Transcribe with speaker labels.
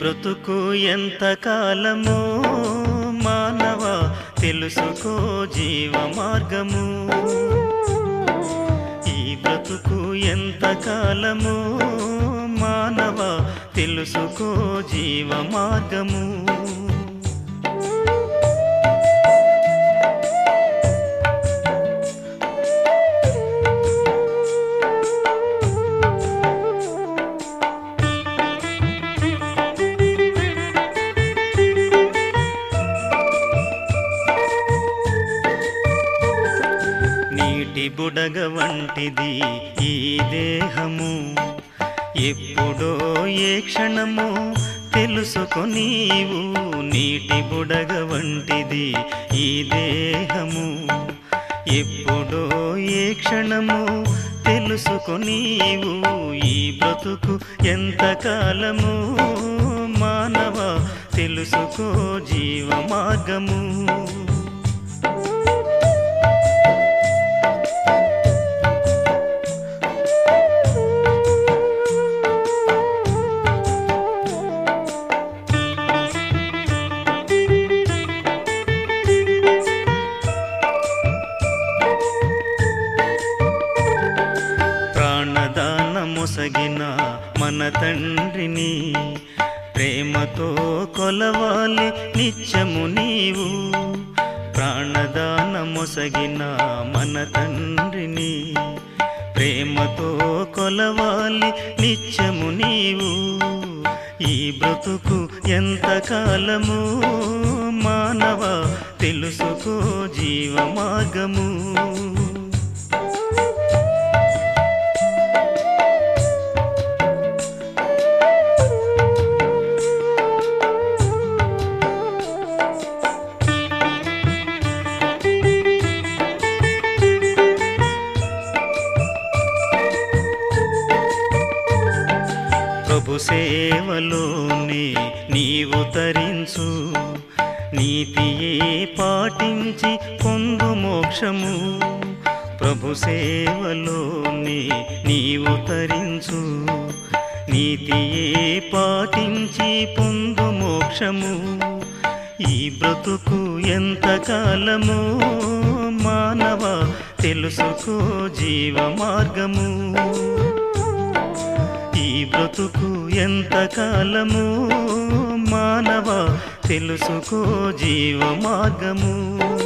Speaker 1: బ్రతుకు ఎంత కాలమో మానవ తెలుసుకో జీవ మార్గము ఈ బ్రతుకు ఎంత కాలమో మానవ తెలుసుకో జీవ మార్గము నీటి బుడగ వంటిది ఈ దేహము ఎప్పుడో ఏ క్షణము తెలుసుకో నీవు నీటి బుడగ వంటిది ఈ దేహము ఎప్పుడో ఏ క్షణము తెలుసుకో నీవు ఈ బ్రతుకు ఎంత కాలము మానవ తెలుసుకో జీవ మార్గము ప్రాణదాన మొసగిన మన తండ్రిని ప్రేమతో కొలవాలి నిత్యము నీవు ప్రాణదాన మొసగిన మన తండ్రిని ప్రేమతో కొలవాలి నిత్యము నీవు ఈ బ్రతుకు ఎంత కాలము మానవ తెలుసుకో జీవ మార్గము ప్రభు సేవలోనే నీవు తరించు నీతియే పాటించి పొందు మోక్షము ప్రభు సేవలోనే నీవు తరించు నీతియే పాటించి పొందు మోక్షము ఈ బ్రతుకు ఎంత కాలము మానవ తెలుసుకో జీవ మార్గము ఈ బ్రతుకు ఎంత కాలము మానవ తెలుసుకో జీవ మార్గము